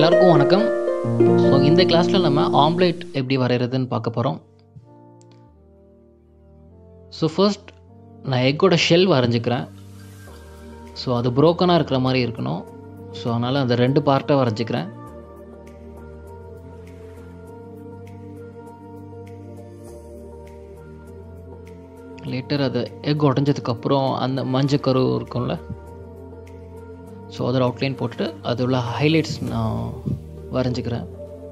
எல்லாருக்கும் வணக்கம் ஸோ இந்த கிளாஸில் நம்ம ஆம்லேட் எப்படி வரைகிறதுன்னு பார்க்க போகிறோம் ஸோ ஃபர்ஸ்ட் நான் எக்கோட ஷெல் வரைஞ்சிக்கிறேன் ஸோ அது புரோக்கனாக இருக்கிற மாதிரி இருக்கணும் ஸோ அதனால் அந்த ரெண்டு பார்ட்டை வரைஞ்சிக்கிறேன் லேட்டர் அது எக் உடஞ்சதுக்கப்புறம் அந்த மஞ்சக்கரு இருக்கும்ல ஸோ அதில் அவுட்லைன் போட்டுட்டு அது உள்ள ஹைலைட்ஸ் நான் வரைஞ்சிக்கிறேன்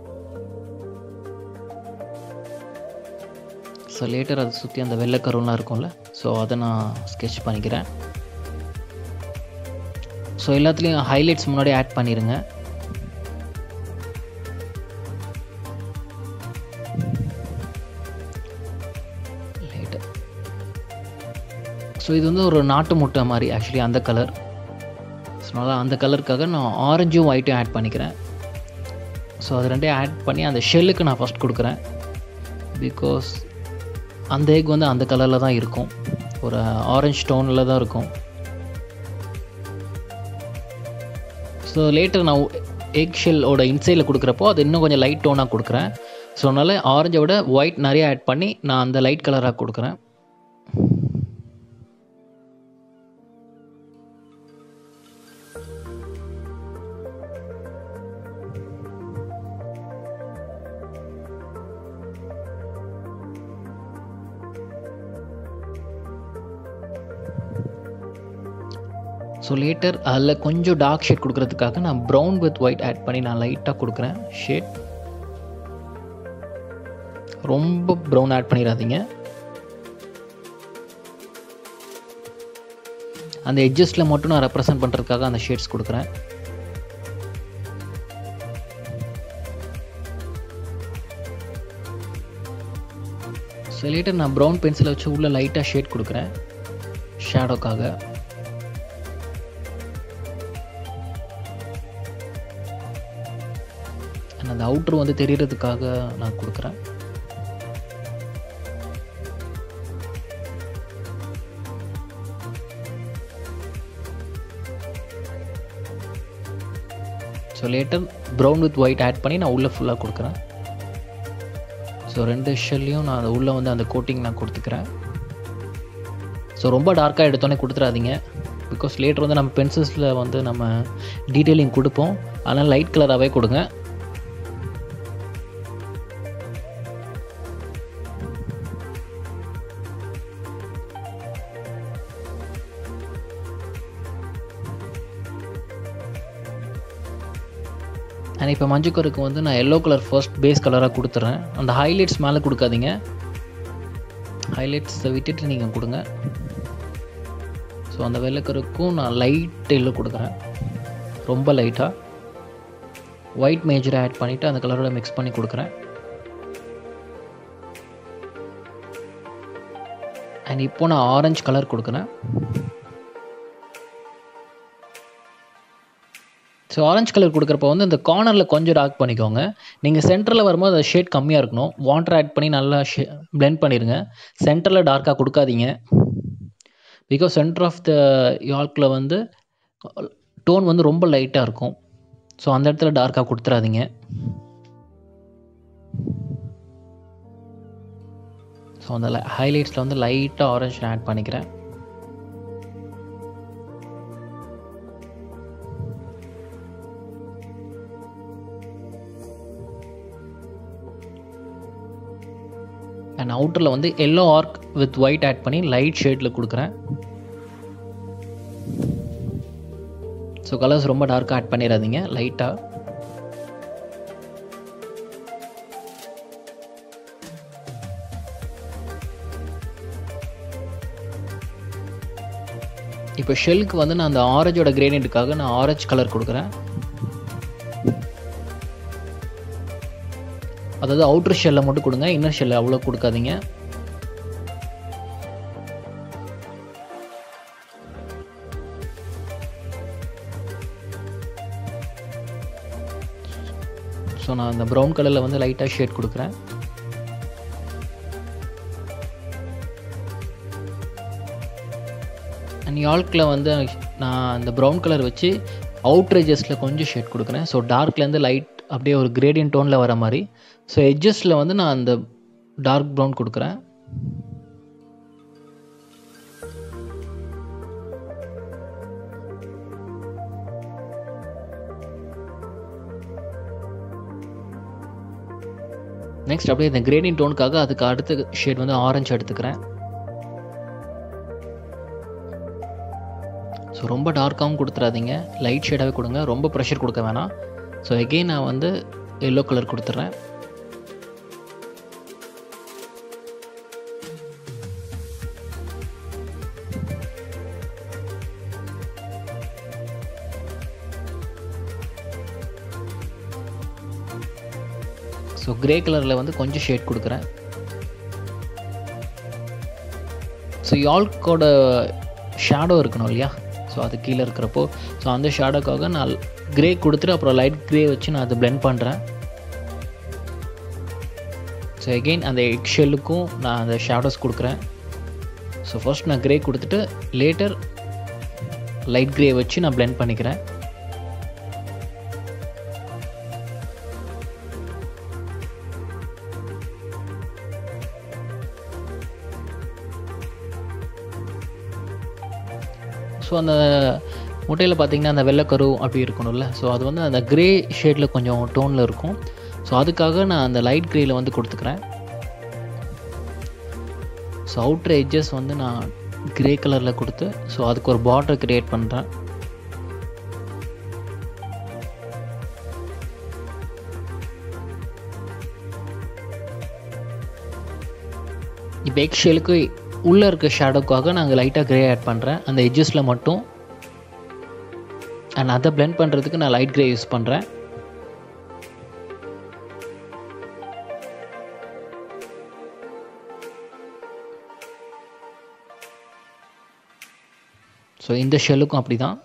ஸோ லேட்டர் அதை சுற்றி அந்த வெள்ளைக்கருலாம் இருக்கும்ல ஸோ அதை நான் ஸ்கெட்ச் பண்ணிக்கிறேன் ஸோ எல்லாத்துலேயும் ஹைலைட்ஸ் முன்னாடி ஆட் பண்ணிடுங்க லைட்டு ஸோ இது வந்து ஒரு நாட்டு முட்டை மாதிரி ஆக்சுவலி அந்த கலர் ஸோ அதனால் அந்த கலருக்காக நான் ஆரஞ்சும் ஒயிட்டும் ஆட் பண்ணிக்கிறேன் ஸோ அது ரெண்டையும் ஆட் பண்ணி அந்த ஷெல்லுக்கு நான் ஃபஸ்ட் கொடுக்குறேன் பிகாஸ் அந்த எக் வந்து அந்த கலரில் தான் இருக்கும் ஒரு ஆரஞ்ச் டோனில் தான் இருக்கும் ஸோ லேட்டர் நான் எக் ஷெல்லோட இன்சைடில் கொடுக்குறப்போ அது இன்னும் கொஞ்சம் லைட் டோனாக கொடுக்குறேன் ஸோ அதனால் ஆரஞ்சை விட ஒயிட் நிறைய ஆட் பண்ணி நான் அந்த லைட் கலராக கொடுக்குறேன் ஸோ லேட்டர் அதில் கொஞ்சம் டார்க் ஷேட் கொடுக்கறதுக்காக நான் ப்ரௌன் வித் ஒயிட் ஆட் பண்ணி நான் லைட்டாக கொடுக்குறேன் ஷேட் ரொம்ப ப்ரௌன் ஆட் பண்ணிடாதீங்க அந்த எட்ஜஸ்ட்டில் மட்டும் நான் ரெப்ரசன்ட் பண்ணுறதுக்காக அந்த ஷேட்ஸ் கொடுக்குறேன் ஸோ லேட்டர் நான் ப்ரௌன் பென்சிலை வச்சு உள்ளே லைட்டாக ஷேட் கொடுக்குறேன் ஷேடோக்காக அந்த அவுட்ரு வந்து தெரியறதுக்காக நான் கொடுக்குறேன் so later brown with white add பண்ணி நான் உள்ளே ஃபுல்லாக கொடுக்குறேன் ஸோ ரெண்டு ஷெல்லையும் நான் உள்ளே வந்து அந்த கோட்டிங் நான் கொடுத்துக்கிறேன் ஸோ ரொம்ப டார்க்காக எடுத்தோன்னே கொடுத்துடாதீங்க பிகாஸ் லேட்டர் வந்து நம்ம பென்சில்ஸில் வந்து நம்ம டீட்டெயிலிங் கொடுப்போம் அதனால் லைட் கலராகவே கொடுங்க அண்ட் இப்போ மஞ்சக்கருக்கு வந்து நான் எல்லோ கலர் ஃபர்ஸ்ட் பேஸ் கலராக கொடுத்துட்றேன் அந்த ஹைலைட்ஸ் மேலே கொடுக்காதீங்க ஹைலைட்ஸை விட்டுட்டு நீங்கள் கொடுங்க ஸோ அந்த வெள்ளைக்கருக்கும் நான் லைட் எல்லோ கொடுக்குறேன் ரொம்ப லைட்டாக ஒயிட் மேஜரை ஆட் பண்ணிவிட்டு அந்த கலரோட மிக்ஸ் பண்ணி கொடுக்குறேன் அண்ட் இப்போ நான் ஆரஞ்சு கலர் கொடுக்குறேன் ஸோ ஆரஞ்ச் கலர் கொடுக்குறப்ப வந்து இந்த கார்னரில் கொஞ்சம் டார்க் பண்ணிக்கோங்க நீங்கள் சென்டரில் வரும்போது அது ஷேட் கம்மியாக இருக்கணும் வாட்டர் ஆட் பண்ணி நல்லா ஷே பிளெண்ட் பண்ணிடுங்க சென்டரில் டார்க்காக கொடுக்காதீங்க பிகாஸ் சென்டர் ஆஃப் த யார்க்கில் வந்து டோன் வந்து ரொம்ப லைட்டாக இருக்கும் ஸோ அந்த இடத்துல டார்க்காக கொடுத்துறாதீங்க ஸோ அந்த ஹைலைட்ஸில் வந்து லைட்டாக ஆரஞ்ச் ஆட் பண்ணிக்கிறேன் அண்ட் அவுட்டரில் வந்து எல்லோ ஆர்க் வித் ஒயிட் ஆட் பண்ணி லைட் ஷேடில் கொடுக்குறேன் ஸோ கலர்ஸ் ரொம்ப டார்க்காக ஆட் பண்ணிடாதீங்க லைட்டாக இப்போ ஷெல்க்கு வந்து நான் அந்த ஆரஞ்சோட கிரேடியண்ட்டுக்காக நான் ஆரஞ்சு கலர் கொடுக்குறேன் அதாவது அவுட்ரு ஷெல்லை மட்டும் கொடுங்க இன்னர் ஷெல்லை அவ்வளோ கொடுக்காதீங்க ஸோ நான் அந்த ப்ரௌன் கலரில் வந்து லைட்டாக ஷேட் கொடுக்குறேன் அண்ட் யாழ்க்கில் வந்து நான் அந்த ப்ரௌன் கலர் வச்சு அவுட் ரேஜஸில் கொஞ்சம் ஷேட் கொடுக்குறேன் ஸோ டார்க்லேருந்து லைட் அப்படியே ஒரு கிரேடியன் டோனில் வர மாதிரி ஸோ எட்ஜஸில் வந்து நான் அந்த டார்க் ப்ரௌன் கொடுக்குறேன் நெக்ஸ்ட் அப்படியே இந்த கிரேடியன் டோனுக்காக அதுக்கு அடுத்த ஷேட் வந்து ஆரஞ்சு எடுத்துக்கிறேன் ஸோ ரொம்ப டார்க்காகவும் கொடுத்துறாதீங்க லைட் ஷேடாகவே கொடுங்க ரொம்ப ப்ரெஷர் கொடுக்க வேணாம் ஸோ எகெயின் நான் வந்து எல்லோ கலர் கொடுத்துட்றேன் ஸோ கிரே கலரில் வந்து கொஞ்சம் ஷேட் கொடுக்குறேன் ஸோ யால்கோட ஷேடோ இருக்கணும் இல்லையா ஸோ அது கீழே இருக்கிறப்போ ஸோ அந்த ஷேடோக்காக நான் கிரே கொடுத்துட்டு அப்புறம் லைட் கிரே வச்சு நான் அதை பிளெண்ட் பண்ணுறேன் ஸோ எகெயின் அந்த எக் ஷெல்லுக்கும் நான் அந்த ஷேடோஸ் கொடுக்குறேன் ஸோ ஃபர்ஸ்ட் நான் கிரே கொடுத்துட்டு லேட்டர் லைட் கிரே வச்சு நான் பிளெண்ட் பண்ணிக்கிறேன் ஸோ அந்த முட்டையில் பார்த்தீங்கன்னா அந்த வெள்ளைக்கரு அப்படி இருக்கணும்ல ஸோ அது வந்து அந்த கிரே ஷேடில் கொஞ்சம் டோனில் இருக்கும் ஸோ அதுக்காக நான் அந்த லைட் க்ரேயில் வந்து கொடுத்துக்கிறேன் ஸோ அவுட்ரு எட்ஜஸ் வந்து நான் கிரே கலரில் கொடுத்து ஸோ அதுக்கு ஒரு பார்டர் க்ரியேட் பண்ணுறேன் இப்போ எக் ஷேலுக்கு உள்ளே இருக்க ஷேடோக்காக நாங்கள் லைட்டாக க்ரே ஆட் பண்ணுறேன் அந்த எட்ஜஸில் மட்டும் அண்ட் அதை பிளெண்ட் பண்ணுறதுக்கு நான் லைட் க்ரே யூஸ் பண்ணுறேன் ஸோ இந்த ஷெல்லுக்கும் அப்படி தான்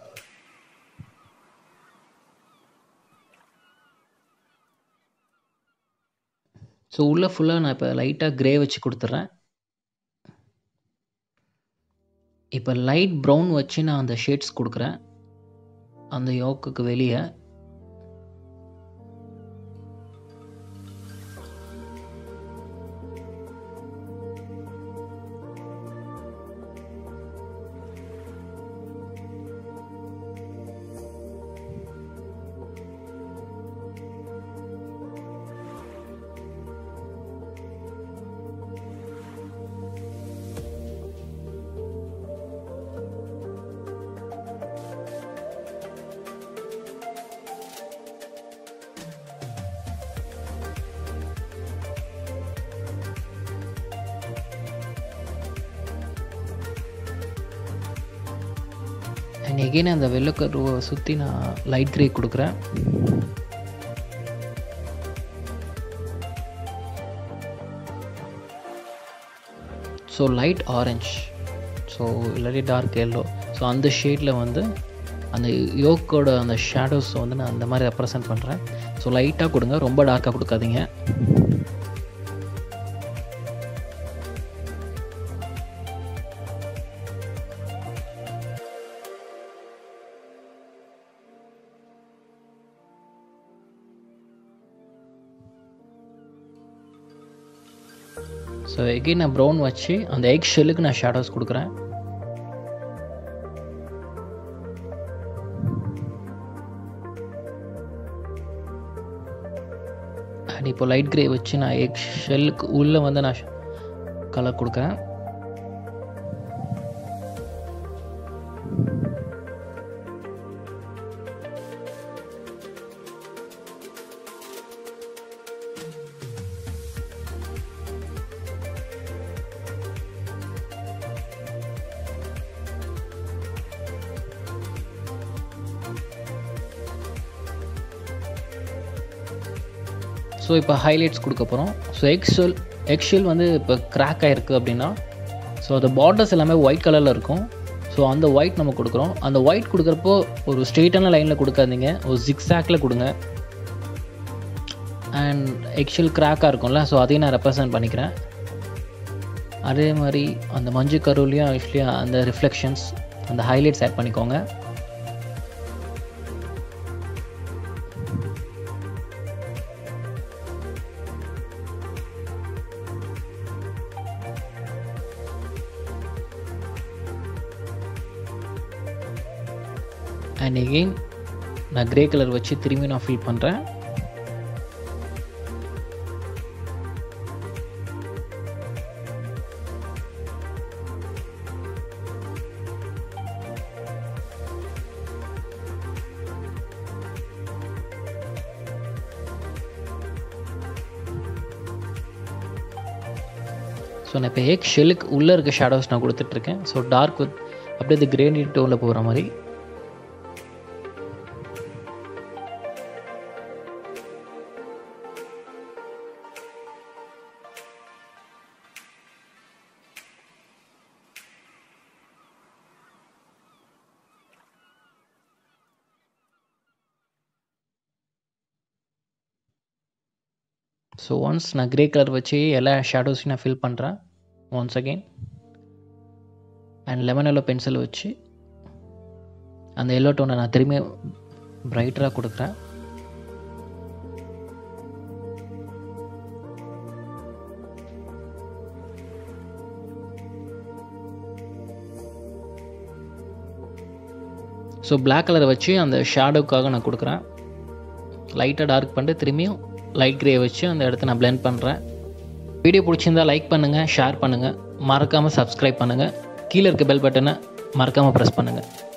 ஸோ உள்ளே ஃபுல்லாக நான் இப்போ லைட்டாக க்ரே வச்சு கொடுத்துட்றேன் இப்போ லைட் ப்ரௌன் வச்சு நான் அந்த ஷேட்ஸ் கொடுக்குறேன் அந்த யோக்குக்கு வெளியே அண்ட் எகெயின் அந்த வெள்ளை கருவை சுற்றி நான் லைட் க்ரே கொடுக்குறேன் ஸோ லைட் ஆரஞ்ச் ஸோ இல்லாட்டி டார்க் எல்லோ ஸோ அந்த ஷேடில் வந்து அந்த யோக்கோட அந்த ஷேடோஸ் வந்து நான் அந்த மாதிரி ரெப்ரசன்ட் பண்ணுறேன் ஸோ லைட்டாக கொடுங்க ரொம்ப டார்க்காக கொடுக்காதீங்க ஸோ எகெயின் நான் ப்ரௌன் வச்சு அந்த எக் ஷெல்லுக்கு நான் ஷேடோஸ் கொடுக்குறேன் அண்ட் இப்போ லைட் கிரே வச்சு நான் எக் ஷெல்லுக்கு உள்ளே வந்து நான் கலர் கொடுக்குறேன் ஸோ இப்போ ஹைலைட்ஸ் கொடுக்க போகிறோம் ஸோ எக்ஷெல் எக்ஷெல் வந்து இப்போ கிராக் ஆகிருக்கு அப்படின்னா ஸோ அந்த பார்டர்ஸ் எல்லாமே ஒயிட் கலரில் இருக்கும் ஸோ அந்த ஒயிட் நம்ம கொடுக்குறோம் அந்த ஒயிட் கொடுக்குறப்போ ஒரு ஸ்ட்ரெயிட்டான லைனில் கொடுக்காதீங்க ஒரு ஜிக்ஸாக்கில் கொடுங்க அண்ட் எக்ஷெல் கிராக்காக இருக்கும்ல ஸோ அதையும் நான் ரெப்ரசன்ட் பண்ணிக்கிறேன் அதே மாதிரி அந்த மஞ்சு கருவிலையும் ஆக்சுவலி அந்த ரிஃப்ளெக்ஷன்ஸ் அந்த ஹைலைட்ஸ் ஆட் பண்ணிக்கோங்க அண்ட் எகெயின் நான் க்ரே கலர் வச்சு திரும்பி நான் ஃபில் பண்ணுறேன் ஸோ நான் இப்போ எக் ஷெல்லுக்கு உள்ளே இருக்க ஷேடோஸ் நான் கொடுத்துட்ருக்கேன் ஸோ டார்க் வித் அப்படியே இந்த கிரேனிட் டோனில் போகிற மாதிரி ஸோ ஒன்ஸ் நான் க்ரே கலர் வச்சு எல்லா ஷேடோஸையும் நான் ஃபில் பண்ணுறேன் once again and lemon yellow pencil வச்சு அந்த எல்லோ டோனை நான் திரும்பி ப்ரைட்டராக கொடுக்குறேன் ஸோ பிளாக் கலரை வச்சு அந்த ஷேடோக்காக நான் கொடுக்குறேன் லைட்டாக டார்க் பண்ணிட்டு திரும்பியும் லைட் க்ரே வச்சு அந்த இடத்த நான் பிளெண்ட் பண்ணுறேன் வீடியோ பிடிச்சிருந்தா லைக் பண்ணுங்கள் ஷேர் பண்ணுங்கள் மறக்காமல் சப்ஸ்கிரைப் பண்ணுங்கள் கீழே இருக்க பெல் பட்டனை மறக்காமல் ப்ரெஸ் பண்ணுங்கள்